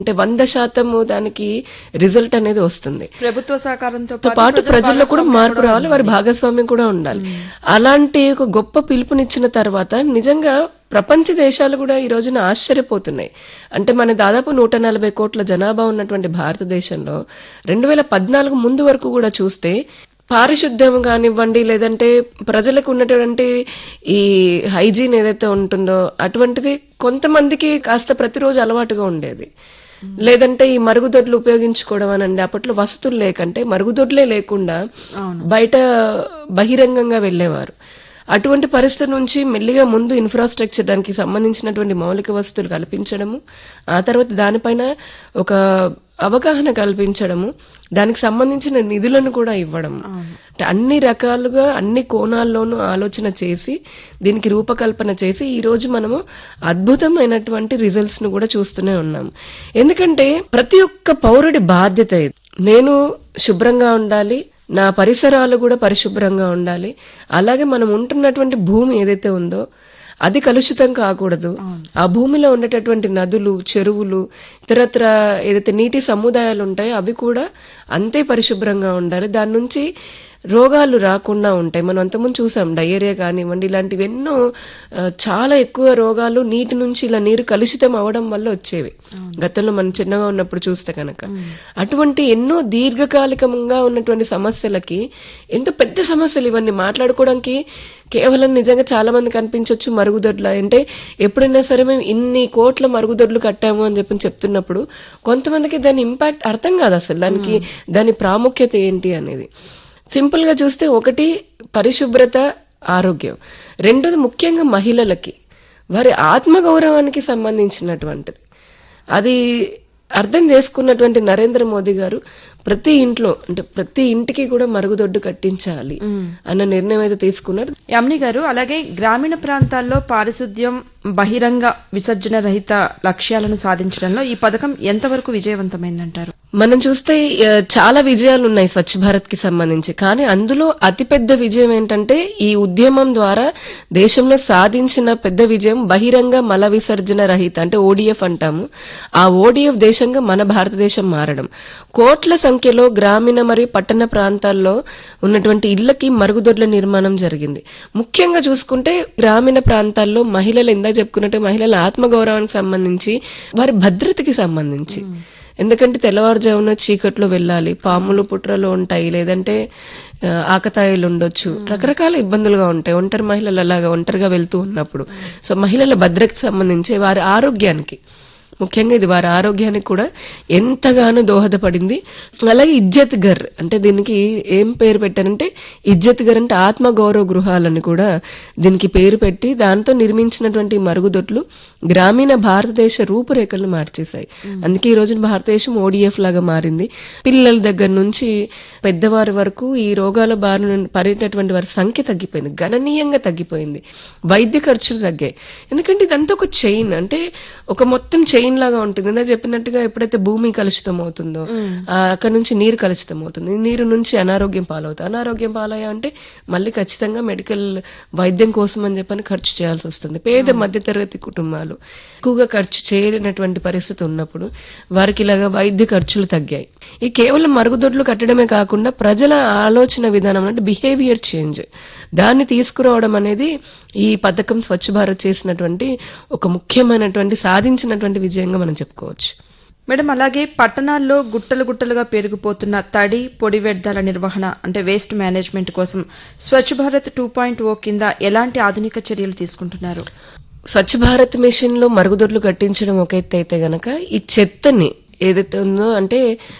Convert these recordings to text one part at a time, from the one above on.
అంటే వంద శాతము దానికి రిజల్ట్ అనేది వస్తుంది ప్రభుత్వ సహకారంతో తో పాటు ప్రజల్లో కూడా మార్పు రావాలి వారి భాగస్వామ్యం కూడా ఉండాలి అలాంటి ఒక గొప్ప పిలుపునిచ్చిన తర్వాత నిజంగా ప్రపంచ దేశాలు కూడా ఈ రోజున ఆశ్చర్యపోతున్నాయి అంటే మన దాదాపు నూట నలభై కోట్ల జనాభా ఉన్నటువంటి భారతదేశంలో రెండు వేల పద్నాలుగు ముందు వరకు కూడా చూస్తే పారిశుద్ధ్యం కానివ్వండి లేదంటే ప్రజలకు ఉన్నటువంటి ఈ హైజీన్ ఏదైతే ఉంటుందో అటువంటిది కొంతమందికి కాస్త ప్రతిరోజు అలవాటుగా ఉండేది లేదంటే ఈ మరుగుదొడ్లు ఉపయోగించుకోవడం అనండి అప్పట్లో వసతులు లేకంటే మరుగుదొడ్లే లేకుండా బయట బహిరంగంగా వెళ్ళేవారు అటువంటి పరిస్థితి నుంచి మెల్లిగా ముందు ఇన్ఫ్రాస్ట్రక్చర్ దానికి సంబంధించినటువంటి మౌలిక వసతులు కల్పించడము ఆ తర్వాత దానిపైన ఒక అవగాహన కల్పించడము దానికి సంబంధించిన నిధులను కూడా ఇవ్వడం అంటే అన్ని రకాలుగా అన్ని కోణాల్లోనూ ఆలోచన చేసి దీనికి రూపకల్పన చేసి ఈ రోజు మనము అద్భుతమైనటువంటి రిజల్ట్స్ ను కూడా చూస్తూనే ఉన్నాం ఎందుకంటే ప్రతి ఒక్క పౌరుడి బాధ్యత ఇది నేను శుభ్రంగా ఉండాలి నా పరిసరాలు కూడా పరిశుభ్రంగా ఉండాలి అలాగే మనం ఉంటున్నటువంటి భూమి ఏదైతే ఉందో అది కలుషితం కాకూడదు ఆ భూమిలో ఉండేటటువంటి నదులు చెరువులు ఇతరత్ర ఏదైతే నీటి సముదాయాలు ఉంటాయో అవి కూడా అంతే పరిశుభ్రంగా ఉండాలి దాని నుంచి రోగాలు రాకుండా ఉంటాయి మనం అంతకుముందు చూసాం డయేరియా కానివ్వండి ఇలాంటివి ఎన్నో ఆ, చాలా ఎక్కువ రోగాలు నీటి నుంచి ఇలా నీరు కలుషితం అవడం వల్ల వచ్చేవి గతంలో మనం చిన్నగా ఉన్నప్పుడు చూస్తే కనుక అటువంటి ఎన్నో దీర్ఘకాలికంగా ఉన్నటువంటి సమస్యలకి ఎంతో పెద్ద సమస్యలు ఇవన్నీ మాట్లాడుకోవడానికి కేవలం నిజంగా చాలా మంది కనిపించవచ్చు మరుగుదొడ్ల అంటే ఎప్పుడైనా సరే మేము ఇన్ని కోట్ల మరుగుదొడ్లు కట్టాము అని చెప్పి చెప్తున్నప్పుడు కొంతమందికి దాని ఇంపాక్ట్ అర్థం కాదు అసలు దానికి దాని ప్రాముఖ్యత ఏంటి అనేది సింపుల్ గా చూస్తే ఒకటి పరిశుభ్రత ఆరోగ్యం రెండోది ముఖ్యంగా మహిళలకి వారి ఆత్మగౌరవానికి సంబంధించినటువంటిది అది అర్థం చేసుకున్నటువంటి నరేంద్ర మోదీ గారు ప్రతి ఇంట్లో అంటే ప్రతి ఇంటికి కూడా మరుగుదొడ్డు కట్టించాలి అన్న నిర్ణయం అయితే తీసుకున్నారు యామిని గారు అలాగే గ్రామీణ ప్రాంతాల్లో పారిశుద్ధ్యం బహిరంగ విసర్జన రహిత లక్ష్యాలను సాధించడంలో ఈ పథకం ఎంతవరకు విజయవంతమైందంటారు మనం చూస్తే ఆ, చాలా విజయాలు ఉన్నాయి స్వచ్ఛ భారత్ కి సంబంధించి కానీ అందులో అతిపెద్ద విజయం ఏంటంటే ఈ ఉద్యమం ద్వారా దేశంలో సాధించిన పెద్ద విజయం బహిరంగ మల విసర్జన రహిత అంటే ఓడిఎఫ్ అంటాము ఆ ఓడిఎఫ్ దేశంగా మన భారతదేశం మారడం కోట్ల సంఖ్యలో గ్రామీణ మరియు పట్టణ ప్రాంతాల్లో ఉన్నటువంటి ఇళ్లకి మరుగుదొడ్ల నిర్మాణం జరిగింది ముఖ్యంగా చూసుకుంటే గ్రామీణ ప్రాంతాల్లో మహిళలు ఇందాక చెప్పుకున్నట్టు మహిళల ఆత్మగౌరవానికి సంబంధించి వారి భద్రతకి సంబంధించి ఎందుకంటే తెల్లవారుజామున చీకట్లో వెళ్ళాలి పాములు పుట్రలు ఉంటాయి లేదంటే ఆ, ఆకతాయిలు ఉండొచ్చు రకరకాల ఇబ్బందులుగా ఉంటాయి ఒంటరి మహిళలు అలాగా ఒంటరిగా వెళ్తూ ఉన్నప్పుడు సో మహిళల భద్రతకి సంబంధించి వారి ఆరోగ్యానికి ముఖ్యంగా ఇది వారి ఆరోగ్యానికి కూడా ఎంతగానో దోహదపడింది అలాగే ఇజ్జత్ గర్ అంటే దీనికి ఏం పేరు పెట్టారంటే ఇజ్జత్ గర్ అంటే ఆత్మ గౌరవ గృహాలని కూడా దీనికి పేరు పెట్టి దాంతో నిర్మించినటువంటి ఈ మరుగుదొడ్లు గ్రామీణ భారతదేశ రూపురేఖలను మార్చేశాయి అందుకే ఈ రోజున భారతదేశం ఓడిఎఫ్ లాగా మారింది పిల్లల దగ్గర నుంచి పెద్దవారి వరకు ఈ రోగాల బారిన పడినటువంటి వారి సంఖ్య తగ్గిపోయింది గణనీయంగా తగ్గిపోయింది వైద్య ఖర్చులు తగ్గాయి ఎందుకంటే ఇదంతా ఒక చైన్ అంటే ఒక మొత్తం చైన్ లాగా ఉంటుంది ఇందా చెప్పినట్టుగా ఎప్పుడైతే భూమి కలుషితం అవుతుందో ఆ, అక్కడ నుంచి నీరు కలుషితం అవుతుంది ఈ నీరు నుంచి అనారోగ్యం పాలవుతుంది అనారోగ్యం పాలయ్యా అంటే మళ్ళీ ఖచ్చితంగా మెడికల్ వైద్యం కోసం అని చెప్పని ఖర్చు చేయాల్సి వస్తుంది పేద మధ్యతరగతి కుటుంబాలు ఎక్కువగా ఖర్చు చేయలేనటువంటి పరిస్థితి ఉన్నప్పుడు వారికి ఇలాగా వైద్య ఖర్చులు తగ్గాయి ఈ కేవలం మరుగుదొడ్లు కట్టడమే కాకుండా ప్రజల ఆలోచన విధానం అంటే బిహేవియర్ చేంజ్ దాన్ని తీసుకురావడం అనేది ఈ పథకం స్వచ్ఛ భారత్ చేసినటువంటి ఒక ముఖ్యమైనటువంటి సాధించినటువంటి విజయంగా మనం చెప్పుకోవచ్చు మేడం అలాగే పట్టణాల్లో గుట్టలు గుట్టలుగా పెరిగిపోతున్న తడి పొడి వ్యర్థాల నిర్వహణ అంటే వేస్ట్ మేనేజ్మెంట్ కోసం Swachh Bharat two point O కింద ఎలాంటి ఆధునిక చర్యలు తీసుకుంటున్నారు స్వచ్ఛ భారత్ మిషన్ లో మరుగుదొడ్లు కట్టించడం ఒక ఎత్తు అయితే గనక ఈ చెత్తని ఏదైతే ఉందో అంటే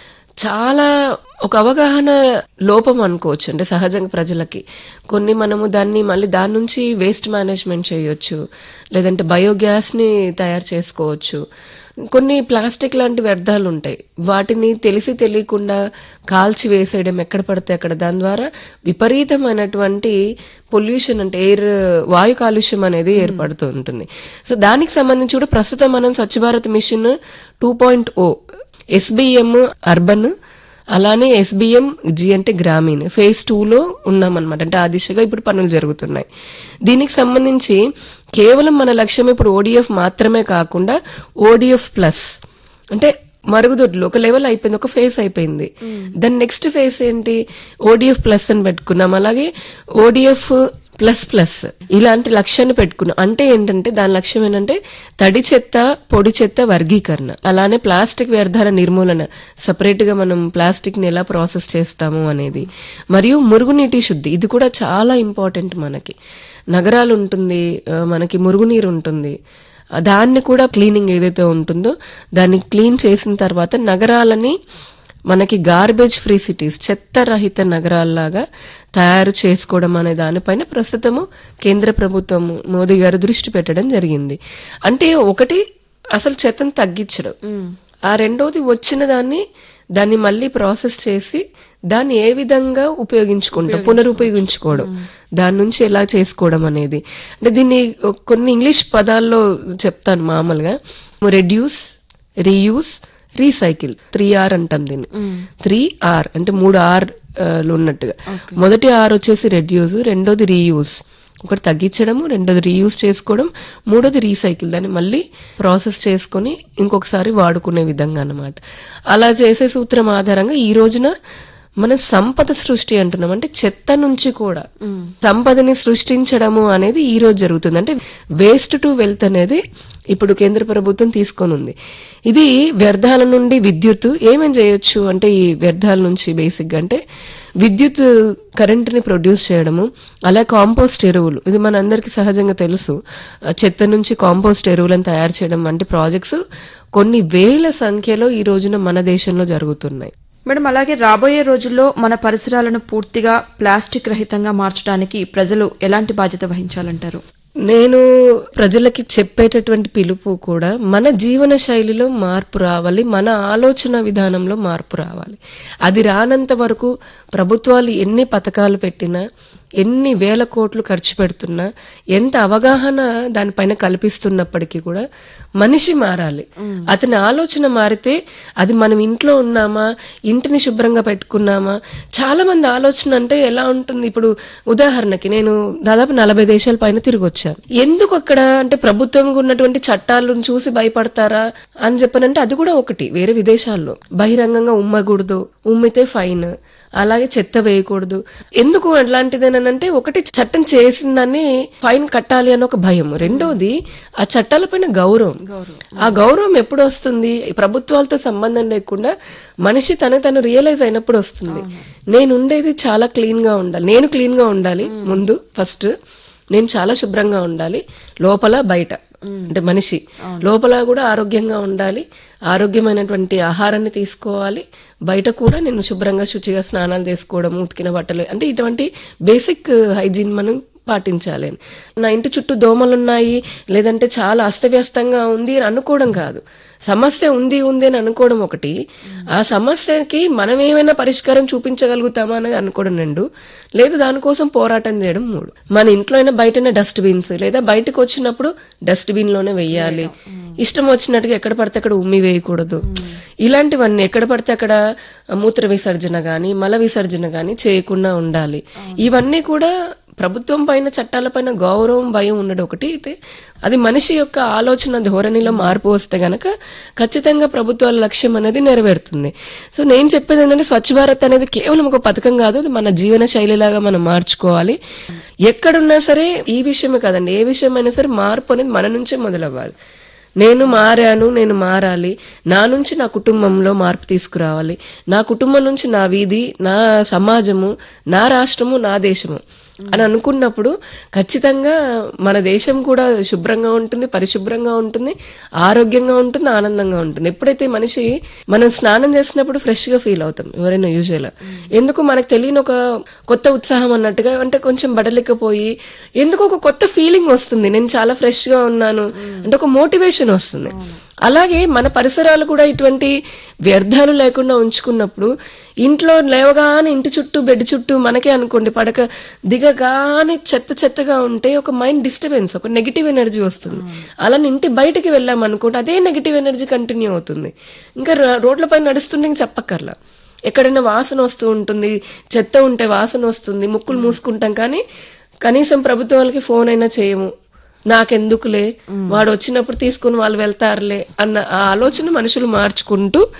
చాలా ఒక అవగాహన లోపం అనుకోవచ్చు అంటే సహజంగా ప్రజలకి కొన్ని మనము దాన్ని మళ్ళీ దాని నుంచి వేస్ట్ మేనేజ్మెంట్ చేయొచ్చు లేదంటే బయోగ్యాస్ ని తయారు చేసుకోవచ్చు కొన్ని ప్లాస్టిక్ లాంటి వ్యర్థాలు ఉంటాయి వాటిని తెలిసి తెలియకుండా కాల్చి వేసేయడం ఎక్కడ పడితే అక్కడ దాని ద్వారా విపరీతమైనటువంటి పొల్యూషన్ అంటే ఎయిర్ వాయు కాలుష్యం అనేది ఏర్పడుతూ ఉంటుంది సో దానికి సంబంధించి కూడా ప్రస్తుతం మనం Swachh Bharat mission two point O SBM urban అలానే ఎస్బిఎం జి అంటే గ్రామీణ ఫేజ్ టూలో ఉన్నామన్నమాట అంటే ఆ దిశగా ఇప్పుడు పనులు జరుగుతున్నాయి దీనికి సంబంధించి కేవలం మన లక్ష్యం ఇప్పుడు ఓడిఎఫ్ మాత్రమే కాకుండా ఓడిఎఫ్ ప్లస్ అంటే మరుగుదొడ్లు ఒక లెవెల్ అయిపోయింది ఒక ఫేస్ అయిపోయింది దాని నెక్స్ట్ ఫేస్ ఏంటి ఓడిఎఫ్ ప్లస్ అని పెట్టుకున్నాం అలాగే ఓడిఎఫ్ ప్లస్ ప్లస్ ఇలాంటి లక్ష్యాన్ని పెట్టుకున్నాం అంటే ఏంటంటే దాని లక్ష్యం ఏంటంటే తడి చెత్త పొడి చెత్త వర్గీకరణ అలానే ప్లాస్టిక్ వ్యర్థాల నిర్మూలన సపరేట్ గా మనం ప్లాస్టిక్ ని ఎలా ప్రాసెస్ చేస్తాము అనేది మరియు మురుగునీటి శుద్ధి ఇది కూడా చాలా ఇంపార్టెంట్ మనకి నగరాలు ఉంటుంది ఆ, మనకి మురుగునీరు ఉంటుంది ఆ, దాన్ని కూడా క్లీనింగ్ ఏదైతే ఉంటుందో దాన్ని క్లీన్ చేసిన తర్వాత నగరాలని మనకి గార్బేజ్ ఫ్రీ సిటీస్ చెత్త రహిత నగరాల్లాగా తయారు చేసుకోవడం అనే దానిపైన ప్రస్తుతము కేంద్ర ప్రభుత్వం మోదీ గారు దృష్టి పెట్టడం జరిగింది అంటే ఒకటి అసలు చెత్తను తగ్గించడం ఆ రెండోది వచ్చిన దాన్ని దాన్ని మళ్ళీ ప్రాసెస్ చేసి దాన్ని ఏ విధంగా ఉపయోగించుకుంటాం పునరుపయోగించుకోవడం దాని నుంచి ఎలా చేసుకోవడం అనేది అంటే దీన్ని కొన్ని ఇంగ్లీష్ పదాల్లో చెప్తాను మామూలుగా reduce reuse recycle three R అంటాం దీన్ని త్రీ ఆర్ అంటే మూడు ఆర్ లు ఉన్నట్టుగా మొదటి ఆర్ వచ్చేసి రెడ్యూస్ రెండోది రీయూస్ ఒకటి తగ్గించడము రెండోది రీయూజ్ చేసుకోవడం మూడోది రీసైకిల్ దాన్ని మళ్ళీ ప్రాసెస్ చేసుకొని ఇంకొకసారి వాడుకునే విధంగా అన్నమాట అలా చేసే సూత్రం ఆధారంగా ఈ రోజున మన సంపద సృష్టి అంటున్నాం అంటే చెత్త నుంచి కూడా సంపదని సృష్టించడము అనేది ఈ రోజు జరుగుతుంది అంటే వేస్ట్ టు వెల్త్ అనేది ఇప్పుడు కేంద్ర ప్రభుత్వం తీసుకొని ఉంది ఇది వ్యర్థాల నుండి విద్యుత్ ఏమేం చేయొచ్చు అంటే ఈ వ్యర్థాల నుంచి బేసిక్ గా అంటే విద్యుత్ కరెంట్ ని ప్రొడ్యూస్ చేయడము అలా కాంపోస్ట్ ఎరువులు ఇది మన అందరికి సహజంగా తెలుసు ఆ చెత్త నుంచి కాంపోస్ట్ ఎరువులను తయారు చేయడం వంటి ప్రాజెక్ట్స్ కొన్ని వేల సంఖ్యలో ఈ రోజున మన దేశంలో జరుగుతున్నాయి మేడం అలాగే రాబోయే రోజుల్లో మన పరిసరాలను పూర్తిగా ప్లాస్టిక్ రహితంగా మార్చడానికి ప్రజలు ఎలాంటి బాధ్యత వహించాలంటారు నేను ప్రజలకి చెప్పేటటువంటి పిలుపు కూడా మన జీవన శైలిలో మార్పు రావాలి మన ఆలోచన విధానంలో మార్పు రావాలి అది రానంత వరకు ప్రభుత్వాలు ఎన్ని పథకాలు పెట్టినా ఎన్ని వేల కోట్లు ఖర్చు పెడుతున్నా ఎంత అవగాహన దానిపైన కల్పిస్తున్నప్పటికీ కూడా మనిషి మారాలి అతని ఆలోచన మారితే అది మనం ఇంట్లో ఉన్నామా ఇంటిని శుభ్రంగా పెట్టుకున్నామా చాలా మంది ఆలోచన అంటే ఎలా ఉంటుంది ఇప్పుడు ఉదాహరణకి నేను దాదాపు నలభై దేశాల పైన తిరిగి వచ్చాను ఎందుకు అక్కడ అంటే ప్రభుత్వం ఉన్నటువంటి చట్టాలను చూసి భయపడతారా అని చెప్పనంటే అది కూడా ఒకటి వేరే విదేశాల్లో బహిరంగంగా ఉమ్మకూడదు ఉమ్మితే ఫైన్ అలాగే చెత్త వేయకూడదు ఎందుకు అట్లాంటిదేనంటే ఒకటి చట్టం చేసిన దాన్ని ఫైన్ కట్టాలి అని ఒక భయం రెండోది ఆ చట్టాలపైన గౌరవం ఆ గౌరవం ఎప్పుడు వస్తుంది ఈ ప్రభుత్వాలతో సంబంధం లేకుండా మనిషి తన తను రియలైజ్ అయినప్పుడు వస్తుంది నేను ఉండేది చాలా క్లీన్ గా ఉండాలి నేను క్లీన్ గా ఉండాలి ముందు ఫస్ట్ నేను చాలా శుభ్రంగా ఉండాలి లోపల బయట అంటే మనిషి లోపల కూడా ఆరోగ్యంగా ఉండాలి ఆరోగ్యమైనటువంటి ఆహారాన్ని తీసుకోవాలి బయట కూడా నేను శుభ్రంగా శుచిగా స్నానాలు చేసుకోవడం ఉతికిన బట్టలు అంటే ఇటువంటి బేసిక్ హైజీన్ మనం పాటించాలి అని నా ఇంటి చుట్టూ దోమలు ఉన్నాయి లేదంటే చాలా అస్తవ్యస్తంగా ఉంది అని అనుకోవడం కాదు సమస్య ఉంది ఉంది అని అనుకోవడం ఒకటి ఆ సమస్యకి మనం ఏమైనా పరిష్కారం చూపించగలుగుతామా అనేది అనుకోవడం రెండు లేదు దానికోసం పోరాటం చేయడం మూడు మన ఇంట్లో అయినా బయటనే డస్ట్ బిన్స్ లేదా బయటకు వచ్చినప్పుడు డస్ట్ బిన్ లోనే వెయ్యాలి ఇష్టం వచ్చినట్టుగా ఎక్కడ పడితే అక్కడ ఉమ్మి వేయకూడదు ఇలాంటివన్నీ ఎక్కడ పడితే అక్కడ మూత్ర విసర్జన గాని మల విసర్జన గాని చేయకుండా ఉండాలి ఇవన్నీ కూడా ప్రభుత్వం పైన చట్టాలపైన గౌరవం భయం ఉండడం ఒకటి అయితే అది మనిషి యొక్క ఆలోచన ధోరణిలో మార్పు వస్తే గనక ఖచ్చితంగా ప్రభుత్వాల లక్ష్యం అనేది నెరవేరుతుంది సో నేను చెప్పేది ఏంటంటే స్వచ్ఛ భారత్ అనేది కేవలం ఒక పథకం కాదు అది మన జీవన శైలిలాగా మనం మార్చుకోవాలి ఎక్కడున్నా సరే ఈ విషయమే కాదండి ఏ విషయమైనా సరే మార్పు అనేది మన నుంచే మొదలవ్వాలి నేను మారాను నేను మారాలి నా నుంచి నా కుటుంబంలో మార్పు తీసుకురావాలి నా కుటుంబం నుంచి నా వీధి నా సమాజము నా రాష్ట్రము నా దేశము అని అనుకున్నప్పుడు ఖచ్చితంగా మన దేశం కూడా శుభ్రంగా ఉంటుంది పరిశుభ్రంగా ఉంటుంది ఆరోగ్యంగా ఉంటుంది ఆనందంగా ఉంటుంది ఎప్పుడైతే మనిషి మనం స్నానం చేసినప్పుడు ఫ్రెష్ గా ఫీల్ అవుతాం ఎవరైనా యూజువల్ ఎందుకు మనకు తెలియని ఒక కొత్త ఉత్సాహం అన్నట్టుగా అంటే కొంచెం బడలేకపోయి ఎందుకు ఒక కొత్త ఫీలింగ్ వస్తుంది నేను చాలా ఫ్రెష్ గా ఉన్నాను అంటే ఒక మోటివేషన్ వస్తుంది అలాగే మన పరిసరాలు కూడా ఇటువంటి వ్యర్థాలు లేకుండా ఉంచుకున్నప్పుడు ఇంట్లో లేవగానే ఇంటి చుట్టూ బెడ్ చుట్టూ మనకే అనుకోండి పడక దిగగానే చెత్త చెత్తగా ఉంటే ఒక మైండ్ డిస్టర్బెన్స్ ఒక నెగిటివ్ ఎనర్జీ వస్తుంది అలా ఇంటి బయటికి వెళ్ళాం అనుకోండి అదే నెగిటివ్ ఎనర్జీ కంటిన్యూ అవుతుంది ఇంకా రోడ్లపై నడుస్తుంటే ఇంక చెప్పక్కర్లా ఎక్కడైనా వాసన వస్తూ ఉంటుంది చెత్త ఉంటే వాసన వస్తుంది ముక్కులు మూసుకుంటాం కానీ కనీసం ప్రభుత్వాలకి ఫోన్ అయినా చేయము నాకెందుకులే వాడు వచ్చినప్పుడు తీసుకుని వాళ్ళు వెళ్తారులే అన్న ఆ ఆలోచన మనుషులు మార్చుకుంటూ